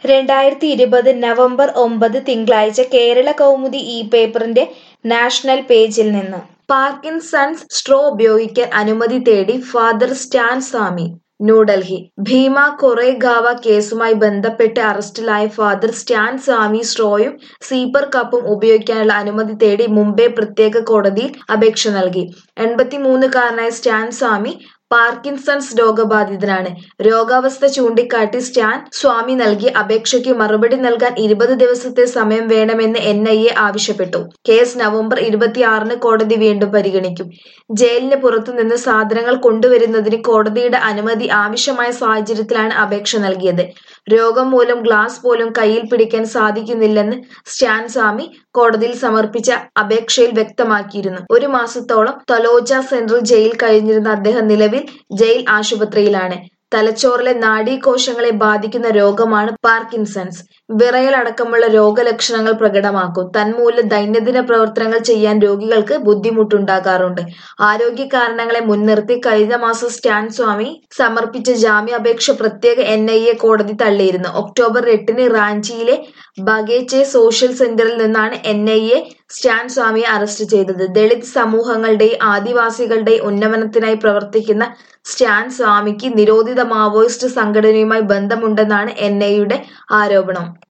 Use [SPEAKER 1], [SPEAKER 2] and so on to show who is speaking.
[SPEAKER 1] രണ്ടായിരത്തി ഇരുപത് നവംബർ ഒമ്പത് തിങ്കളാഴ്ച കേരള കൗമുദി ഈ പേപ്പറിന്റെ നാഷണൽ പേജിൽ നിന്ന് പാർക്കിൻസൺസ് സ്ട്രോ ഉപയോഗിക്കാൻ അനുമതി തേടി ഫാദർ സ്റ്റാൻ സ്വാമി ന്യൂഡൽഹി ഭീമ കൊറേഗാവ കേസുമായി ബന്ധപ്പെട്ട് അറസ്റ്റിലായ ഫാദർ സ്റ്റാൻ സ്വാമി സ്ട്രോയും സീപ്പർ കപ്പും ഉപയോഗിക്കാനുള്ള അനുമതി തേടി മുംബൈ പ്രത്യേക കോടതിയിൽ അപേക്ഷ നൽകി എൺപത്തിമൂന്നുകാരനായ സ്റ്റാൻ സ്വാമി പാർക്കിൻസൺസ് രോഗബാധിതനാണ് രോഗാവസ്ഥ ചൂണ്ടിക്കാട്ടി സ്റ്റാൻ സ്വാമി നൽകിയ അപേക്ഷയ്ക്ക് മറുപടി നൽകാൻ ഇരുപത് ദിവസത്തെ സമയം വേണമെന്ന് എൻ ഐ എ ആവശ്യപ്പെട്ടു കേസ് നവംബർ ഇരുപത്തിയാറിന് കോടതി വീണ്ടും പരിഗണിക്കും ജയിലിന് പുറത്തുനിന്ന് സാധനങ്ങൾ കൊണ്ടുവരുന്നതിന് കോടതിയുടെ അനുമതി ആവശ്യമായ സാഹചര്യത്തിലാണ് അപേക്ഷ നൽകിയത് രോഗം മൂലം ഗ്ലാസ് പോലും കയ്യിൽ പിടിക്കാൻ സാധിക്കുന്നില്ലെന്ന് സ്റ്റാൻ സ്വാമി കോടതിയിൽ സമർപ്പിച്ച അപേക്ഷയിൽ വ്യക്തമാക്കിയിരുന്നു ഒരു മാസത്തോളം തലോജ സെൻട്രൽ ജയിൽ കഴിഞ്ഞിരുന്ന അദ്ദേഹം നിലവിൽ ജയിൽ ആശുപത്രിയിലാണ് തലച്ചോറിലെ നാഡീകോശങ്ങളെ ബാധിക്കുന്ന രോഗമാണ് പാർക്കിൻസൺസ് വിറയൽ അടക്കമുള്ള രോഗലക്ഷണങ്ങൾ പ്രകടമാക്കും തന്മൂലം ദൈനംദിന പ്രവർത്തനങ്ങൾ ചെയ്യാൻ രോഗികൾക്ക് ബുദ്ധിമുട്ടുണ്ടാകാറുണ്ട് ആരോഗ്യ കാരണങ്ങളെ മുൻനിർത്തി കഴിഞ്ഞ മാസം സ്റ്റാൻ സ്വാമി സമർപ്പിച്ച ജാമ്യാപേക്ഷ പ്രത്യേക എൻ ഐ എ കോടതി തള്ളിയിരുന്നു ഒക്ടോബർ എട്ടിന് റാഞ്ചിയിലെ ബഗേച്ചെ സോഷ്യൽ സെന്ററിൽ നിന്നാണ് എൻ ഐ എ സ്റ്റാൻ സ്വാമിയെ അറസ്റ്റ് ചെയ്തത് ദളിത് സമൂഹങ്ങളുടെയും ആദിവാസികളുടെയും ഉന്നമനത്തിനായി പ്രവർത്തിക്കുന്ന സ്റ്റാൻ സ്വാമിക്ക് നിരോധിത മാവോയിസ്റ്റ് സംഘടനയുമായി ബന്ധമുണ്ടെന്നാണ് എൻ ഐയുടെ ആരോപണം